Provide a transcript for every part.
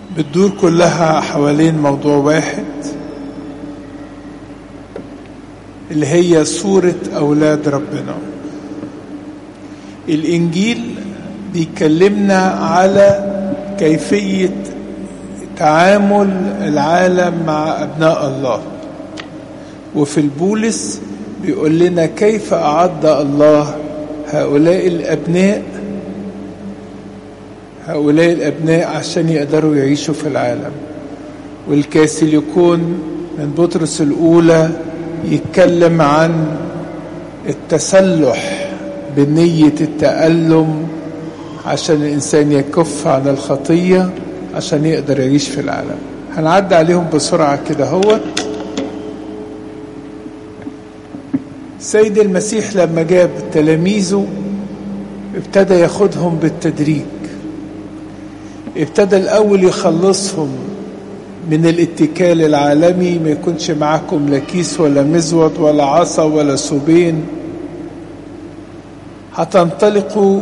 بتدور كلها حوالين موضوع واحد اللي هي صورة أولاد ربنا الإنجيل بيكلمنا على كيفية تعامل العالم مع أبناء الله وفي البولس بيقول لنا كيف أعد الله هؤلاء الأبناء هؤلاء الأبناء عشان يقدروا يعيشوا في العالم والكاثوليكون من بطرس الأولى يتكلم عن التسلح بنية التألم عشان الإنسان يكف عن الخطية عشان يقدر يعيش في العالم هنعدي عليهم بسرعة كده هو سيد المسيح لما جاب تلاميذه ابتدى ياخدهم بالتدريج ابتدى الأول يخلصهم من الاتكال العالمي ما يكونش معاكم لا كيس ولا مزود ولا عصا ولا سبين هتنطلقوا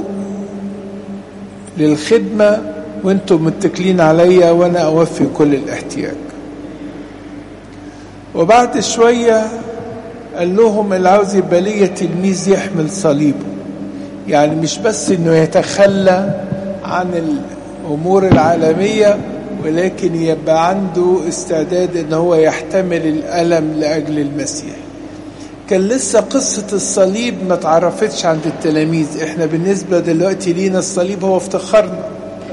للخدمة وانتم متكلين عليا وانا اوفي كل الاحتياج وبعد شوية قال لهم اللي عاوز يبقى ليا تلميذ يحمل صليبه يعني مش بس انه يتخلى عن الامور العالمية ولكن يبقى عنده استعداد ان هو يحتمل الالم لاجل المسيح كان لسه قصة الصليب ما تعرفتش عند التلاميذ احنا بالنسبة دلوقتي لينا الصليب هو افتخارنا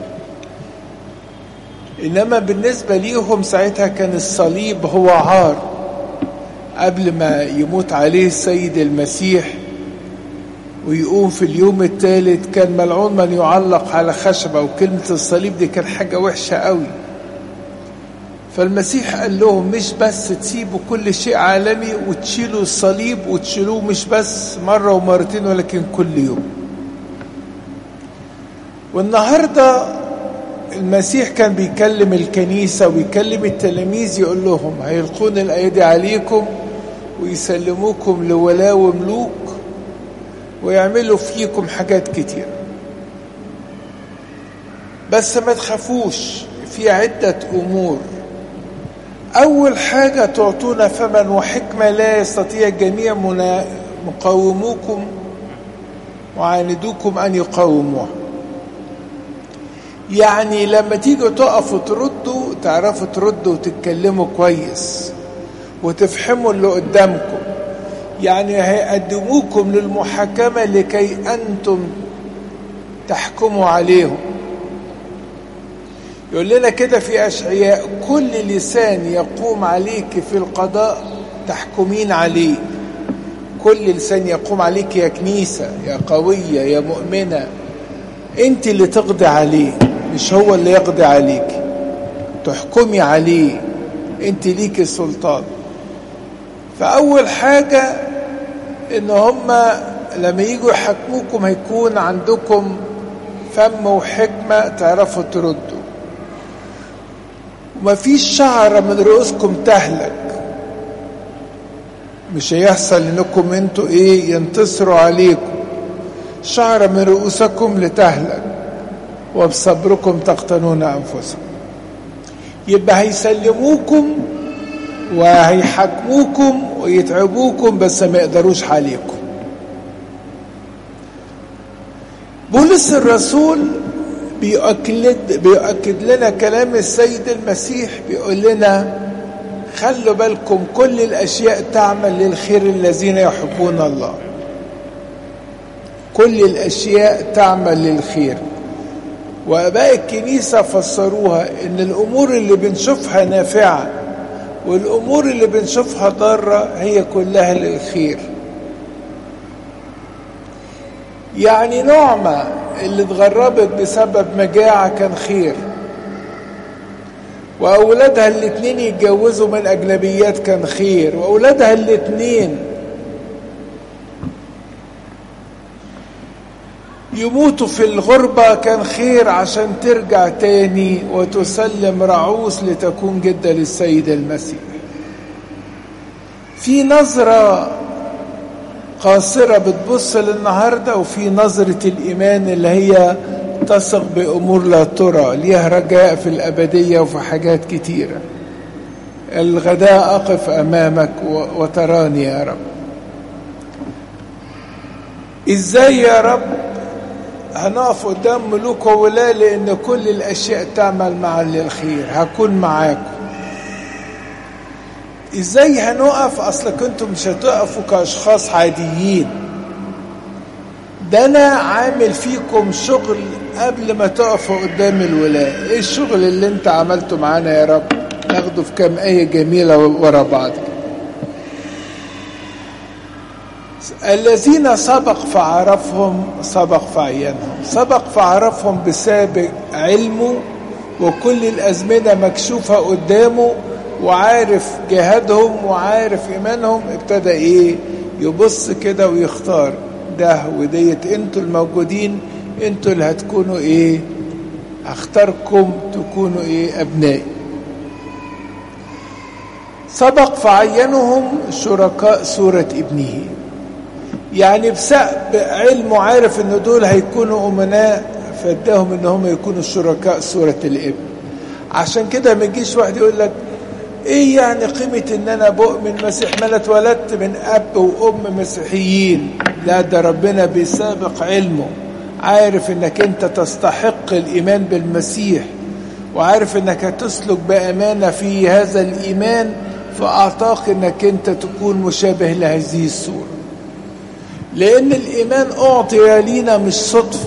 انما بالنسبة ليهم ساعتها كان الصليب هو عار قبل ما يموت عليه السيد المسيح ويقوم في اليوم الثالث كان ملعون من يعلق على خشبة وكلمة الصليب دي كان حاجة وحشة قوي فالمسيح قال لهم مش بس تسيبوا كل شيء عالمي وتشيلوا الصليب وتشيلوه مش بس مرة ومرتين ولكن كل يوم والنهاردة المسيح كان بيكلم الكنيسة ويكلم التلاميذ يقول لهم هيلقون الأيدي عليكم ويسلموكم لولاة وملوك ويعملوا فيكم حاجات كتير بس ما تخافوش في عدة أمور أول حاجة تعطون فما وحكمة لا يستطيع الجميع مقاوموكم معاندوكم أن يقاوموها يعني لما تيجوا تقفوا تردوا تعرفوا تردوا وتتكلموا كويس وتفهموا اللي قدامكم يعني هيقدموكم للمحاكمة لكي أنتم تحكموا عليهم يقول لنا كده في أشعياء كل لسان يقوم عليك في القضاء تحكمين عليه كل لسان يقوم عليك يا كنيسة يا قوية يا مؤمنة انت اللي تقضي عليه مش هو اللي يقضي عليك تحكمي عليه انت ليك السلطان فأول حاجة ان هما لما يجوا يحكموكم هيكون عندكم فم وحكمة تعرفوا تردوا ومفيش شعرة من رؤوسكم تهلك مش هيحصل انكم انتوا ايه ينتصروا عليكم شعرة من رؤوسكم لتهلك وبصبركم تقتنون انفسكم يبقى هيسلموكم وهيحاكموكم ويتعبوكم بس ما يقدروش عليكم بولس الرسول بيؤكد بيؤكد لنا كلام السيد المسيح بيقول لنا خلوا بالكم كل الاشياء تعمل للخير الذين يحبون الله كل الاشياء تعمل للخير واباء الكنيسه فسروها ان الامور اللي بنشوفها نافعه والامور اللي بنشوفها ضاره هي كلها للخير يعني نعمه اللي اتغربت بسبب مجاعة كان خير وأولادها الاتنين يتجوزوا من أجنبيات كان خير وأولادها الاتنين يموتوا في الغربة كان خير عشان ترجع تاني وتسلم رعوس لتكون جدة للسيد المسيح في نظرة قاصرة بتبص للنهاردة وفي نظرة الإيمان اللي هي تثق بأمور لا ترى ليها رجاء في الأبدية وفي حاجات كتيرة الغداء أقف أمامك وتراني يا رب إزاي يا رب هنقف قدام ملوك وولاة لأن كل الأشياء تعمل معا للخير هكون معاكم إزاي هنقف أصل كنتم مش هتقفوا كأشخاص عاديين ده أنا عامل فيكم شغل قبل ما تقفوا قدام الولاة إيه الشغل اللي أنت عملته معانا يا رب ناخده في كام آية جميلة ورا بعض الذين سبق فعرفهم سبق فعينهم سبق فعرفهم بسابق علمه وكل الأزمنة مكشوفة قدامه وعارف جهادهم وعارف إيمانهم ابتدى إيه يبص كده ويختار ده وديت انتوا الموجودين انتوا اللي هتكونوا ايه اختاركم تكونوا ايه ابنائي سبق فعينهم شركاء سورة ابنه يعني بسبب علمه عارف ان دول هيكونوا امناء فاداهم ان هم يكونوا شركاء سورة الابن عشان كده ما يجيش واحد يقول لك ايه يعني قيمة ان انا بؤمن مسيح ما انا اتولدت من اب وام مسيحيين لا ده ربنا بسابق علمه عارف انك انت تستحق الايمان بالمسيح وعارف انك هتسلك بامانه في هذا الايمان فاعطاك انك انت تكون مشابه لهذه الصوره لان الايمان اعطي لينا مش صدفه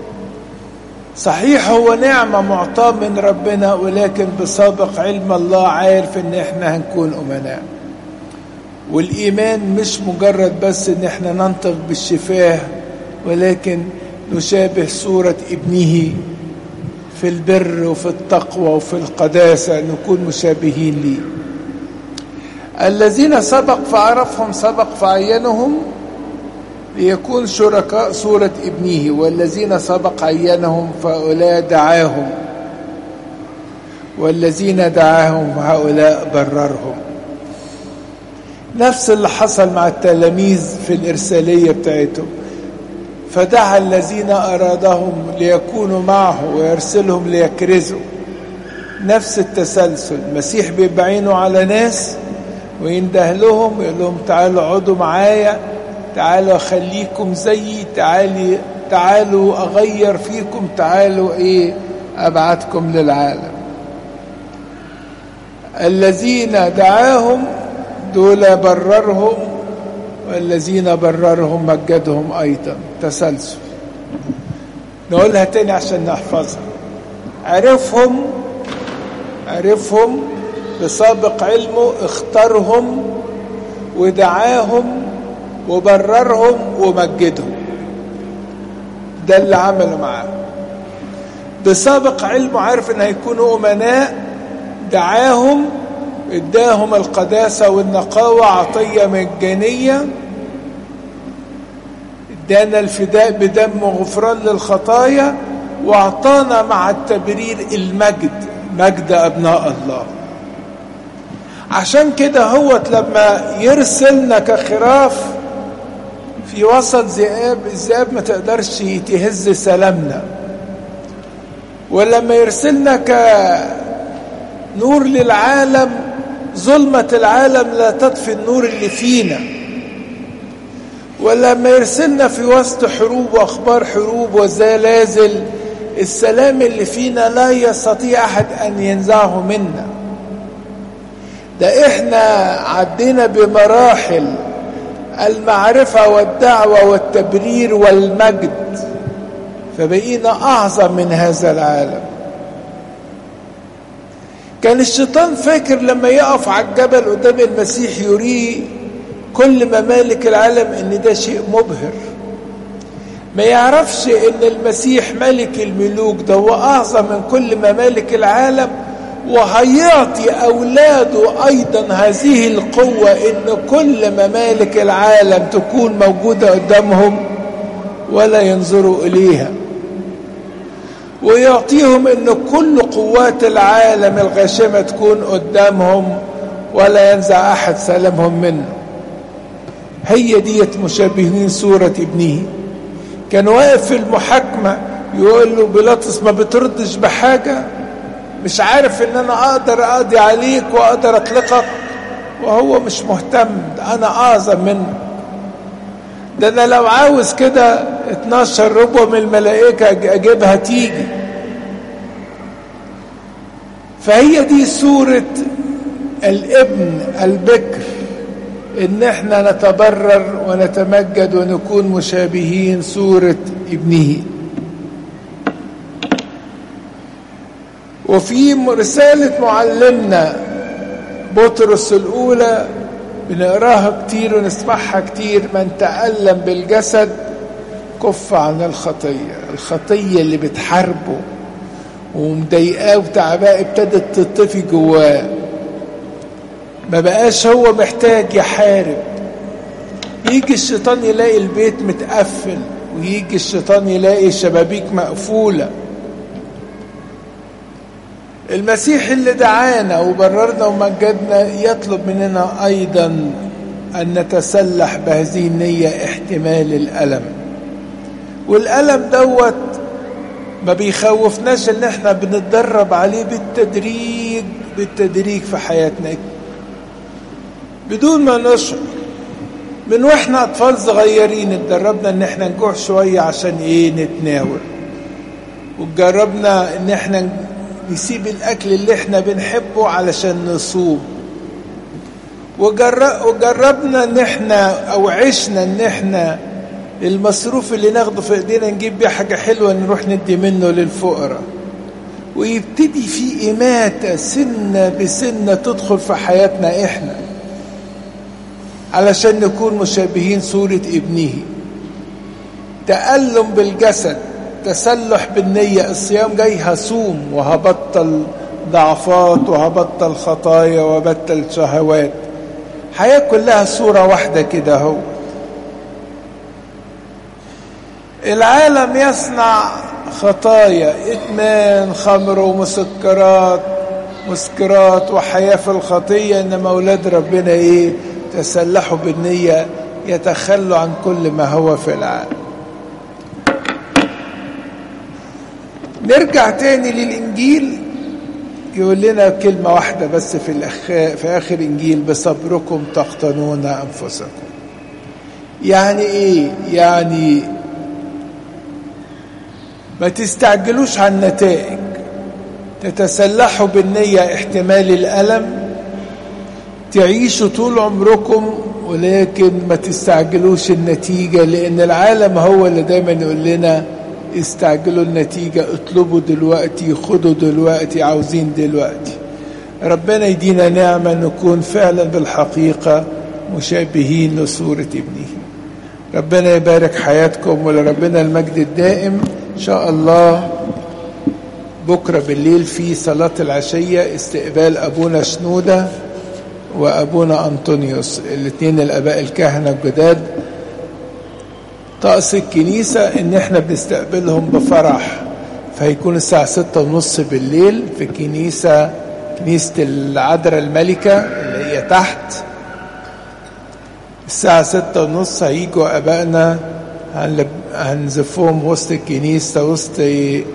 صحيح هو نعمه معطاه من ربنا ولكن بسابق علم الله عارف ان احنا هنكون امناء والايمان مش مجرد بس ان احنا ننطق بالشفاه ولكن نشابه صوره ابنه في البر وفي التقوى وفي القداسه نكون مشابهين ليه الذين سبق فعرفهم سبق فعينهم ليكون شركاء صورة ابنه والذين سبق عينهم فهؤلاء دعاهم والذين دعاهم هؤلاء بررهم نفس اللي حصل مع التلاميذ في الإرسالية بتاعتهم فدعا الذين أرادهم ليكونوا معه ويرسلهم ليكرزوا نفس التسلسل المسيح بيبقى عينه على ناس وينده لهم يقول لهم تعالوا اقعدوا معايا تعالوا اخليكم زيي تعالي تعالوا اغير فيكم تعالوا ايه ابعتكم للعالم الذين دعاهم دول بررهم والذين بررهم مجدهم ايضا تسلسل نقولها تاني عشان نحفظها عرفهم عرفهم بسابق علمه اختارهم ودعاهم وبررهم ومجدهم ده اللي عمله معاه بسابق علمه عارف ان هيكونوا امناء دعاهم اداهم القداسة والنقاوة عطية مجانية ادانا الفداء بدم غفران للخطايا واعطانا مع التبرير المجد مجد ابناء الله عشان كده هوت لما يرسلنا كخراف في وسط ذئاب الذئاب ما تقدرش تهز سلامنا ولما يرسلنا كنور للعالم ظلمة العالم لا تطفي النور اللي فينا ولما يرسلنا في وسط حروب واخبار حروب وزلازل السلام اللي فينا لا يستطيع احد ان ينزعه منا ده احنا عدينا بمراحل المعرفة والدعوة والتبرير والمجد فبقينا أعظم من هذا العالم كان الشيطان فاكر لما يقف على الجبل قدام المسيح يريه كل ممالك العالم ان ده شيء مبهر ما يعرفش ان المسيح ملك الملوك ده هو اعظم من كل ممالك العالم وهيعطي اولاده ايضا هذه القوه ان كل ممالك العالم تكون موجوده قدامهم ولا ينظروا اليها ويعطيهم ان كل قوات العالم الغاشمه تكون قدامهم ولا ينزع احد سلامهم منه هي ديت مشابهين صوره ابنه كان واقف في المحاكمه يقول له بيلاطس ما بتردش بحاجة مش عارف ان انا اقدر اقضي عليك واقدر اطلقك وهو مش مهتم انا اعظم منه ده انا لو عاوز كده 12 ربع من الملائكة اجيبها تيجي فهي دي صورة الابن البكر ان احنا نتبرر ونتمجد ونكون مشابهين صورة ابنه وفي رسالة معلمنا بطرس الأولى بنقراها كتير ونسمعها كتير من تألم بالجسد كف عن الخطية الخطية اللي بتحاربه ومضايقاه وتعباه ابتدت تطفي جواه ما بقاش هو محتاج يحارب يجي الشيطان يلاقي البيت متقفل ويجي الشيطان يلاقي شبابيك مقفولة المسيح اللي دعانا وبررنا ومجدنا يطلب مننا أيضا أن نتسلح بهذه النية احتمال الألم والألم دوت ما بيخوفناش ان احنا بنتدرب عليه بالتدريج بالتدريج في حياتنا بدون ما نشعر من واحنا اطفال صغيرين اتدربنا ان احنا نجوع شويه عشان ايه نتناول وجربنا ان احنا نسيب الاكل اللي احنا بنحبه علشان نصوم وجربنا ان احنا او عشنا ان احنا المصروف اللي ناخده في ايدينا نجيب بيه حاجه حلوه نروح ندي منه للفقراء ويبتدي في إماتة سنة بسنة تدخل في حياتنا إحنا علشان نكون مشابهين صورة ابنه تألم بالجسد تسلح بالنية الصيام جاي هصوم وهبطل ضعفات وهبطل خطايا وهبطل شهوات حياة كلها صورة واحدة كده هو العالم يصنع خطايا ادمان خمر ومسكرات مسكرات وحياه في الخطيه انما اولاد ربنا ايه تسلحوا بالنيه يتخلوا عن كل ما هو في العالم نرجع تاني للانجيل يقول لنا كلمه واحده بس في الأخ... في اخر انجيل بصبركم تقتنون انفسكم يعني ايه يعني ما تستعجلوش على النتائج تتسلحوا بالنية احتمال الألم تعيشوا طول عمركم ولكن ما تستعجلوش النتيجة لأن العالم هو اللي دايما يقول لنا استعجلوا النتيجة اطلبوا دلوقتي خدوا دلوقتي عاوزين دلوقتي ربنا يدينا نعمة نكون فعلا بالحقيقة مشابهين لصورة ابنه ربنا يبارك حياتكم ولربنا المجد الدائم إن شاء الله بكرة بالليل في صلاة العشية استقبال أبونا شنودة وأبونا أنطونيوس الاثنين الآباء الكهنة الجداد طقس الكنيسة إن إحنا بنستقبلهم بفرح فهيكون الساعة ستة ونص بالليل في الكنيسة كنيسة العذراء الملكة اللي هي تحت الساعة ستة ونص هيجوا أبائنا هنزفهم وسط الكنيسة وسط